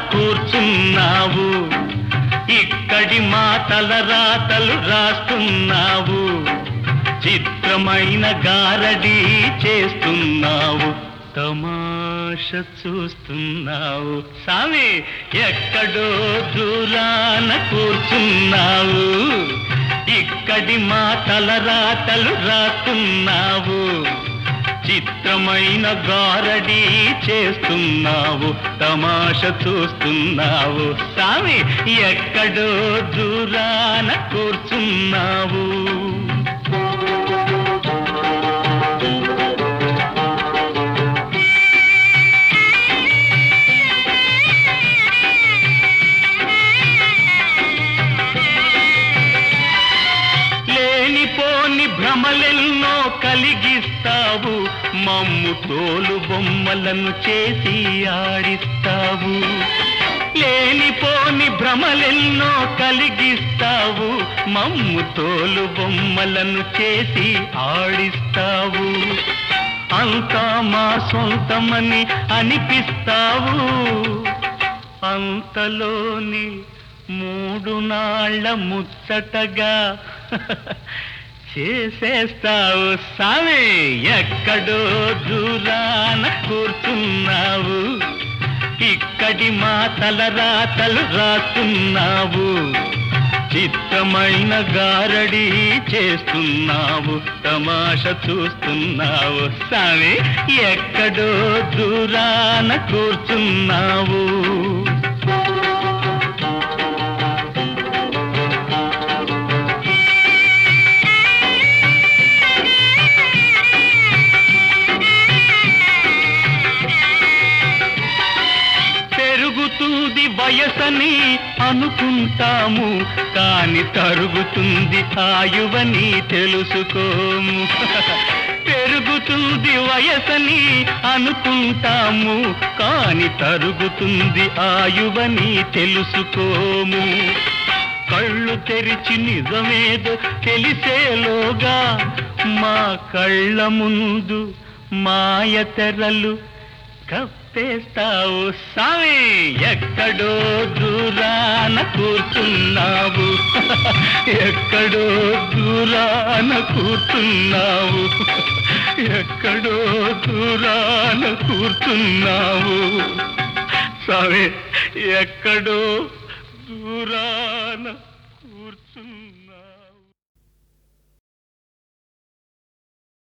కూర్చున్నావు ఇక్కడి మా తలరాతలు రాస్తున్నావు చిత్రమైన గారడి చేస్తున్నావు తమాష చూస్తున్నావు సామి ఎక్కడో దూరాన కూర్చున్నావు ఇక్కడి మా తలరాతలు రాస్తున్నావు చిత్రమైన గారడి చేస్తున్నావు తమాష చూస్తున్నావు సామి ఎక్కడో దూరాన కూర్చున్నావు లేనిపోని భ్రమలెన్నో కలిగిస్తావు మమ్ము తోలు బొమ్మలను చేసి ఆడిస్తావు లేనిపోని భ్రమలెన్నో కలిగిస్తావు మమ్ము తోలు బొమ్మలను చేసి ఆడిస్తావు అంతా మా సొంతమని అనిపిస్తావు అంతలోని మూడు నాళ్ళ ముచ్చటగా చేసేస్తావు సామి ఎక్కడో దూరాన కూర్చున్నావు ఇక్కడి మా తలరాతలు రాస్తున్నావు చిత్రమైన గారడి చేస్తున్నావు తమాష చూస్తున్నావు సామి ఎక్కడో దూరాన కూర్చున్నావు పెరుగుతుంది వయసని అనుకుంటాము కాని తరుగుతుంది ఆయువని తెలుసుకోము పెరుగుతుంది వయసని అనుకుంటాము కాని తరుగుతుంది ఆయువని తెలుసుకోము కళ్ళు తెరిచి నిజమేదో తెలిసేలోగా మా కళ్ళ ముందు మాయ తెరలు కప్పేస్తావు సామి ఎక్కడో దూరాన కూర్చున్నావు ఎక్కడో దూరాన కూర్చున్నావు ఎక్కడో దూరాన కూర్చున్నావు సామి ఎక్కడో దూరాన